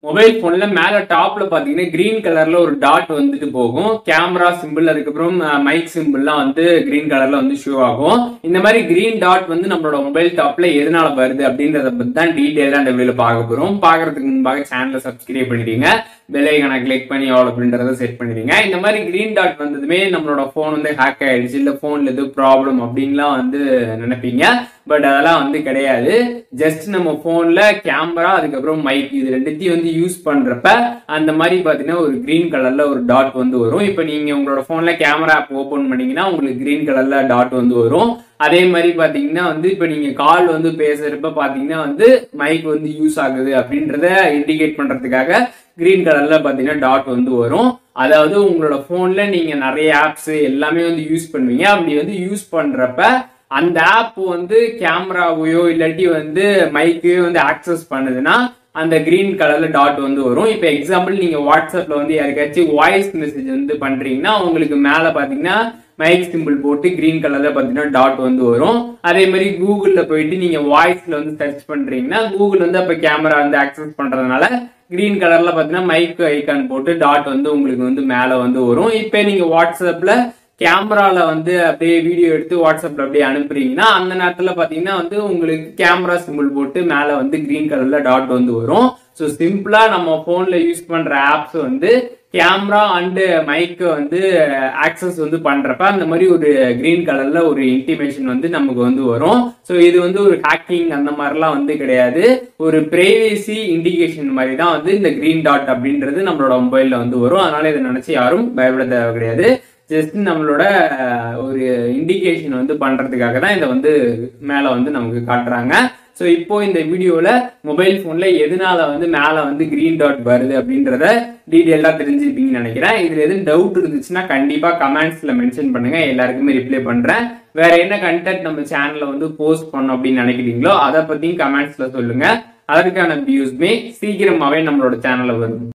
mobile போன்ல மேல டாப்ல பாத்தீங்கன்னா கிரீன் கலர்ல ஒரு டாட் வந்துட்டு போகும் கேமரா சிம்பிள் அதுக்கப்புறம் மைக் சிம்பிள்லாம் வந்து கிரீன் கலர்ல வந்து ஷோ ஆகும் இந்த மாதிரி கிரீன் டாட் வந்து நம்மளோட மொபைல் டாப்ல எதனால வருது அப்படின்றத பத்தி தான் டீடைலா இந்த வீடியோல பார்க்க போறோம் பாக்குறதுக்கு முன்பாக சேனலை சப்ஸ்கிரைப் பண்ணிடுங்க பெல் ஐக்கனை கிளிக் பண்ணி ஆல் அப்படின்றத செட் பண்ணிடுங்க இந்த மாதிரி கிரீன் டாட் வந்ததுமே நம்மளோட போன் வந்து ஹேக் ஆயிடுச்சு இல்ல போன்ல எது ப்ராப்ளம் அப்படின்லாம் வந்து நினைப்பீங்க பட் அதெல்லாம் வந்து கிடையாது ஜஸ்ட் நம்ம போன்ல கேமரா அதுக்கப்புறம் மைக் இது ரெண்டுத்தையும் வந்து யூஸ் பண்றப்ப அந்த மாதிரி பாத்தீங்கன்னா ஒரு கிரீன் கலர்ல ஒரு டாட் வந்து வரும் இப்போ நீங்க உங்களோட போன்ல கேமரா ஆப் ஓபன் பண்ணீங்கன்னா உங்களுக்கு கிரீன் கலர்ல டாட் வந்து வரும் அதே மாதிரி பாத்தீங்கன்னா வந்து இப்போ நீங்க கால் வந்து பேசுறப்ப பாத்தீங்கன்னா வந்து மைக் வந்து யூஸ் ஆகுது அப்படின்றத இண்டிகேட் பண்றதுக்காக கிரீன் கலர்ல பாத்தீங்கன்னா டாட் வந்து வரும் அதாவது உங்களோட போன்ல நீங்க நிறைய ஆப்ஸ் எல்லாமே வந்து யூஸ் பண்ணுவீங்க அப்படி வந்து யூஸ் பண்றப்ப அந்த ஆப் வந்து கேமராவையோ இல்லாட்டி வந்து மைக்கையோ வந்து ஆக்சஸ் பண்ணுதுன்னா அந்த கிரீன் கலர்ல டாட் வந்து வரும் இப்போ எக்ஸாம்பிள் நீங்க வாட்ஸ்அப்ல வந்து யாருக்காச்சும் வாய்ஸ் மெசேஜ் வந்து பண்றீங்கன்னா உங்களுக்கு மேல பாத்தீங்கன்னா மைக் சிம்பிள் போட்டு கிரீன் கலர்ல பாத்தீங்கன்னா டாட் வந்து வரும் அதே மாதிரி கூகுள்ல போயிட்டு நீங்க வாய்ஸ்ல வந்து சர்ச் பண்றீங்கன்னா கூகுள் வந்து அப்ப கேமரா வந்து ஆக்சஸ் பண்றதுனால கிரீன் கலர்ல பாத்தீங்கன்னா மைக் ஐக்கான் போட்டு டாட் வந்து உங்களுக்கு வந்து மேல வந்து வரும் இப்போ நீங்க வாட்ஸ்அப்ல கேமரால வந்து அப்படியே வீடியோ எடுத்து வாட்ஸ்அப்ல அப்படியே அனுப்புறீங்கன்னா அந்த நேரத்துல பாத்தீங்கன்னா வந்து உங்களுக்கு கேமரா சிம்பிள் போட்டு மேல வந்து கிரீன் கலர்ல டாட் வந்து வரும் ஸோ சிம்பிளா நம்ம போன்ல யூஸ் பண்ற ஆப்ஸ் வந்து கேமரா அண்டு மைக்கு வந்து ஆக்சஸ் வந்து பண்றப்ப அந்த மாதிரி ஒரு கிரீன் கலர்ல ஒரு இன்டிமேஷன் வந்து நமக்கு வந்து வரும் ஸோ இது வந்து ஒரு ஹேக்கிங் அந்த மாதிரிலாம் வந்து கிடையாது ஒரு பிரைவேசி இண்டிகேஷன் மாதிரி தான் வந்து இந்த கிரீன் டாட் அப்படின்றது நம்மளோட மொபைல்ல வந்து வரும் அதனால இதை நினைச்சு யாரும் பயப்பட தேவை கிடையாது ஜஸ்ட் நம்மளோட ஒரு இண்டிகேஷன் வந்து பண்றதுக்காக தான் இதை வந்து மேல வந்து நமக்கு காட்டுறாங்க ஸோ இப்போ இந்த வீடியோல மொபைல் போன்ல எதனால வந்து மேல வந்து கிரீன் டாட் வருது அப்படின்றத டீட்டெயிலா தெரிஞ்சுப்பீங்கன்னு நினைக்கிறேன் இதுல எதுவும் டவுட் இருந்துச்சுன்னா கண்டிப்பா கமெண்ட்ஸ்ல மென்ஷன் பண்ணுங்க எல்லாருக்குமே ரிப்ளை பண்றேன் வேற என்ன கண்டென்ட் நம்ம சேனல்ல வந்து போஸ்ட் பண்ணோம் அப்படின்னு நினைக்கிறீங்களோ அதை பத்தியும் கமெண்ட்ஸ்ல சொல்லுங்க அதற்கான வியூஸ்மே சீக்கிரமாவே நம்மளோட சேனல்ல வரும்